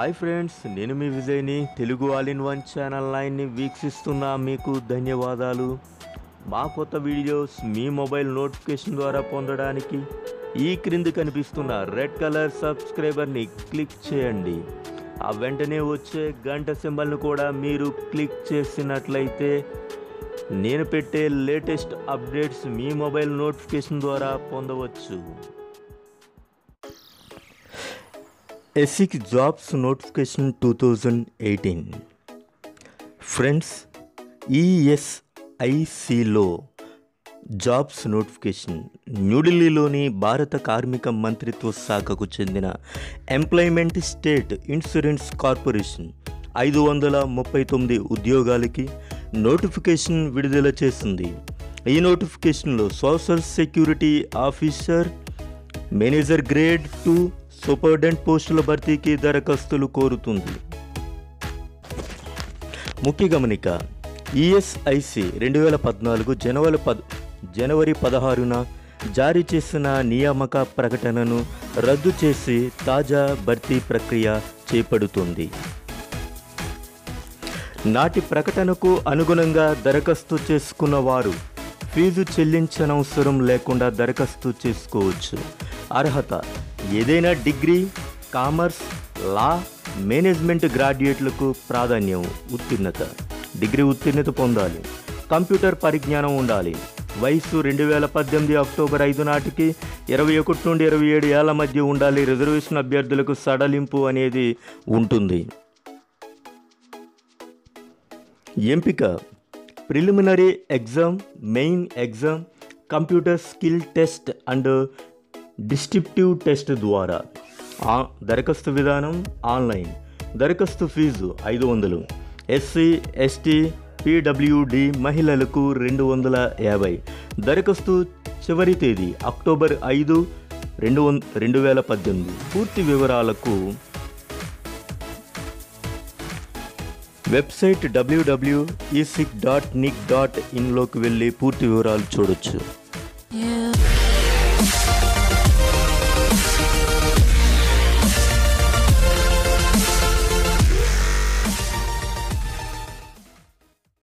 hi friends నేను మీ విజయ్ని Telugu all in one channel నైన్ని వీక్షిస్తున్న మీకు ధన్యవాదాలు మా కొత్త వీడియోస్ మీ మొబైల్ నోటిఫికేషన్ ద్వారా పొందడానికి ఈ క్రింది కనిపిస్తున్న రెడ్ కలర్ సబ్స్క్రైబర్ని క్లిక్ చేయండి ఆ వెంటనే వచ్చే గంట సింబల్ను కూడా మీరు క్లిక్ చేసినట్లయితే నేను పెట్టే లేటెస్ట్ అప్డేట్స్ మీ మొబైల్ నోటిఫికేషన్ ద్వారా పొందవచ్చు ESIC jobs notification two thousand eighteen friends ఈఎస్ఐసిలో జాబ్స్ నోటిఫికేషన్ న్యూఢిల్లీలోని భారత కార్మిక మంత్రిత్వ శాఖకు చెందిన ఎంప్లాయ్మెంట్ స్టేట్ ఇన్సూరెన్స్ కార్పొరేషన్ ఐదు వందల ముప్పై తొమ్మిది ఉద్యోగాలకి నోటిఫికేషన్ విడుదల చేసింది ఈ నోటిఫికేషన్లో social security officer manager grade two superintendent పోస్టుల భర్తీకి దరఖాస్తులు కోరుతుంది ముఖ్య గమనిక ఈఎస్ఐసి రెండు వేల పద్నాలుగు జనవరి పద్ జనవరి పదహారున జారీ చేసిన నియామక ప్రకటనను రద్దు చేసి తాజా భర్తీ ప్రక్రియ చేపడుతుంది నాటి ప్రకటనకు అనుగుణంగా దరఖాస్తు చేసుకున్న వారు ఫీజు చెల్లించనవసరం లేకుండా దరఖాస్తు చేసుకోవచ్చు అర్హత ఏదైనా డిగ్రీ కామర్స్ లా మేనేజ్మెంట్ గ్రాడ్యుయేట్లకు ప్రాధాన్యం ఉత్తీర్ణత డిగ్రీ ఉత్తీర్ణత పొందాలి కంప్యూటర్ పరిజ్ఞానం ఉండాలి వయసు రెండు వేల పద్దెనిమిది అక్టోబర్ ఐదు నాటికి ఇరవై ఒకటి నుండి ఇరవై ఏడు ఏళ్ల మధ్య ఉండాలి రిజర్వేషన్ అభ్యర్థులకు సడలింపు అనేది ఉంటుంది ఎంపిక preliminary exam main exam computer skill test and descriptive test ద్వారా ఆ దరఖాస్తు విధానం ఆన్లైన్ దరఖాస్తు ఫీజు ఐదు వందలు ఎస్సీ ఎస్టీ పీడబ్ల్యూడి మహిళలకు రెండు వందల యాభై దరఖాస్తు చివరి తేదీ అక్టోబర్ ఐదు రెండు వం రెండు వేల పద్దెనిమిది పూర్తి వివరాలకు website WWW ESIC dot nic dot ఇన్లోకి వెళ్ళి పూర్తి వివరాలు చూడొచ్చు